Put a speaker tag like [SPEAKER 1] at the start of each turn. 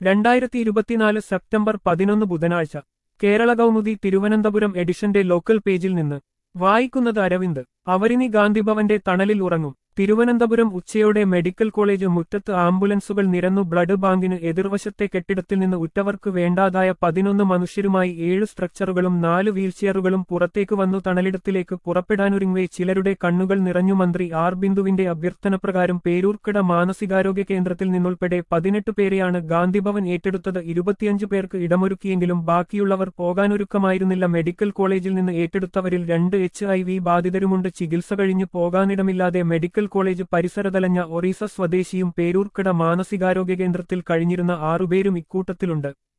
[SPEAKER 1] രണ്ടായിരത്തി ഇരുപത്തിനാല് സെപ്റ്റംബർ പതിനൊന്ന് ബുധനാഴ്ച കേരള കൗമുദി തിരുവനന്തപുരം എഡിഷന്റെ ലോക്കൽ പേജിൽ നിന്ന് വായിക്കുന്നത് അരവിന്ദ് അവരിനി ഗാന്ധിഭവന്റെ തണലിൽ ഉറങ്ങും തിരുവനന്തപുരം ഉച്ചയോടെ മെഡിക്കൽ കോളേജ് മുറ്റത്ത് ആംബുലൻസുകൾ നിരന്നു ബ്ലഡ് ബാങ്കിന് എതിർവശത്തെ കെട്ടിടത്തിൽ നിന്ന് ഉറ്റവർക്ക് വേണ്ടാതായ പതിനൊന്ന് മനുഷ്യരുമായി ഏഴ് സ്ട്രക്ചറുകളും നാല് വീൽചെയറുകളും പുറത്തേക്ക് വന്നു തണലിടത്തിലേക്ക് പുറപ്പെടാനൊരുങ്ങവേ ചിലരുടെ കണ്ണുകൾ നിറഞ്ഞു മന്ത്രി ആർ ബിന്ദുവിന്റെ അഭ്യർത്ഥനപ്രകാരം പേരൂർക്കട മാനസികാരോഗ്യ കേന്ദ്രത്തിൽ നിന്നുൾപ്പെടെ പതിനെട്ട് പേരെയാണ് ഗാന്ധിഭവൻ ഏറ്റെടുത്തത് ഇരുപത്തിയഞ്ച് പേർക്ക് ഇടമൊരുക്കിയെങ്കിലും ബാക്കിയുള്ളവർ പോകാനൊരുക്കമായിരുന്നില്ല മെഡിക്കൽ കോളേജിൽ നിന്ന് ഏറ്റെടുത്തവരിൽ രണ്ട് എച്ച് ഐ വി ബാധിതരുമുണ്ട് ചികിത്സ കഴിഞ്ഞ് പോകാനിടമില്ലാതെ മെഡിക്കൽ കോളേജ് പരിസരതലഞ്ഞ ഒറീസ സ്വദേശിയും പേരൂർക്കട മാനസികാരോഗ്യ കേന്ദ്രത്തിൽ കഴിഞ്ഞിരുന്ന ആറുപേരും ഇക്കൂട്ടത്തിലുണ്ട്